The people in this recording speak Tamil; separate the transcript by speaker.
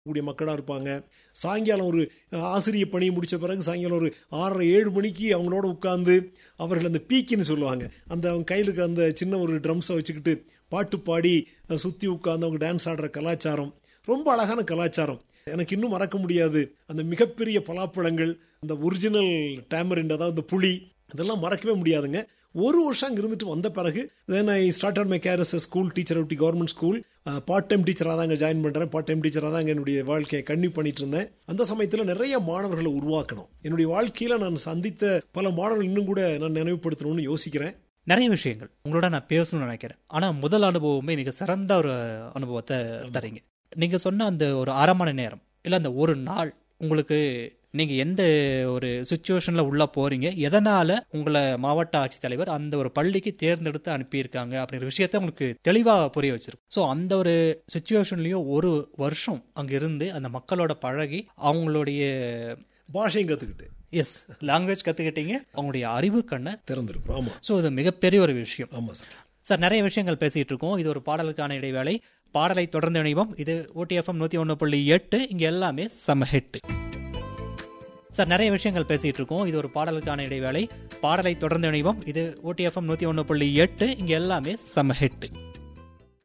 Speaker 1: கூடிய மக்களாக இருப்பாங்க சாயங்காலம் ஒரு ஆசிரிய பணி முடித்த பிறகு சாயங்காலம் ஒரு ஆறரை ஏழு மணிக்கு அவங்களோட உட்காந்து அவர்கள் அந்த பீக்கின்னு சொல்லுவாங்க அந்த அவங்க கையில் இருக்கிற அந்த சின்ன ஒரு ட்ரம்ஸை வச்சுக்கிட்டு பாட்டு பாடி சுற்றி உட்காந்து அவங்க டான்ஸ் ஆடுற கலாச்சாரம் ரொம்ப அழகான கலாச்சாரம் எனக்கு இன்னும் மறக்க முடியாது அந்த மிகப்பெரிய பலாப்பழங்கள் அந்த ஒரிஜினல் டேமரிண்ட் அதாவது புளி இதெல்லாம் மறக்கவே முடியாதுங்க ஒரு வருஷம் அங்கே இருந்துட்டு வந்த பிறகு then I start my career as school teacher ஒட்டி கவர்மெண்ட் ஸ்கூல் பார்ட் டைம் டீச்சராக தான் அங்கே ஜாயின் பண்ணுறேன் பார்ட் டைம் டீச்சராக தான் என்னுடைய வாழ்க்கையை கண்ணி பண்ணிட்டு இருந்தேன் அந்த சமயத்தில் நிறைய மாணவர்களை உருவாக்கணும் என்னுடைய வாழ்க்கையில் நான் சந்தித்த பல மாணவர்கள் இன்னும் கூட நான் நினைவுபடுத்தணும்னு யோசிக்கிறேன்
Speaker 2: நிறைய விஷயங்கள் உங்களோட நான் பேசணும்னு நினைக்கிறேன் ஆனா முதல் அனுபவமே நீங்க சிறந்த ஒரு அனுபவத்தை தரீங்க நீங்க சொன்ன அந்த ஒரு அரை மணி நேரம் இல்ல அந்த ஒரு நாள் உங்களுக்கு நீங்க எந்த ஒரு சுச்சுவேஷன்ல உள்ள போறீங்க எதனால உங்களை மாவட்ட ஆட்சித்தலைவர் அந்த ஒரு பள்ளிக்கு தேர்ந்தெடுத்து அனுப்பியிருக்காங்க அப்படிங்கிற விஷயத்த உங்களுக்கு தெளிவா புரிய வச்சிருக்கும் ஸோ அந்த ஒரு சுச்சுவேஷன்லயும் ஒரு வருஷம் அங்க இருந்து அந்த மக்களோட பழகி அவங்களுடைய
Speaker 1: பாஷையும் கற்றுக்கிட்டு
Speaker 2: எஸ் லாங்குவேஜ் கத்துக்கிட்டீங்க அவங்களுடைய அறிவு கண்ணை
Speaker 1: திறந்திருக்கிறோம் ஆமாம்
Speaker 2: ஸோ இது மிகப்பெரிய ஒரு விஷயம்
Speaker 1: ஆமாம் சார்
Speaker 2: சார் நிறைய விஷயங்கள் பேசிட்டு இருக்கோம் இது ஒரு பாடலுக்கான இடைவேளை பாடலை தொடர்ந்து இணைவோம் இது ஓடிஎஃப்எம் நூத்தி ஒன்று புள்ளி எட்டு இங்க எல்லாமே செம ஹிட் சார் நிறைய விஷயங்கள் பேசிட்டு இருக்கோம் இது ஒரு பாடலுக்கான இடைவேளை பாடலை தொடர்ந்து இணைவோம் இது ஓடிஎஃப்எம் நூத்தி ஒன்று புள்ளி எட்டு இங்க எல்லாமே செம ஹிட்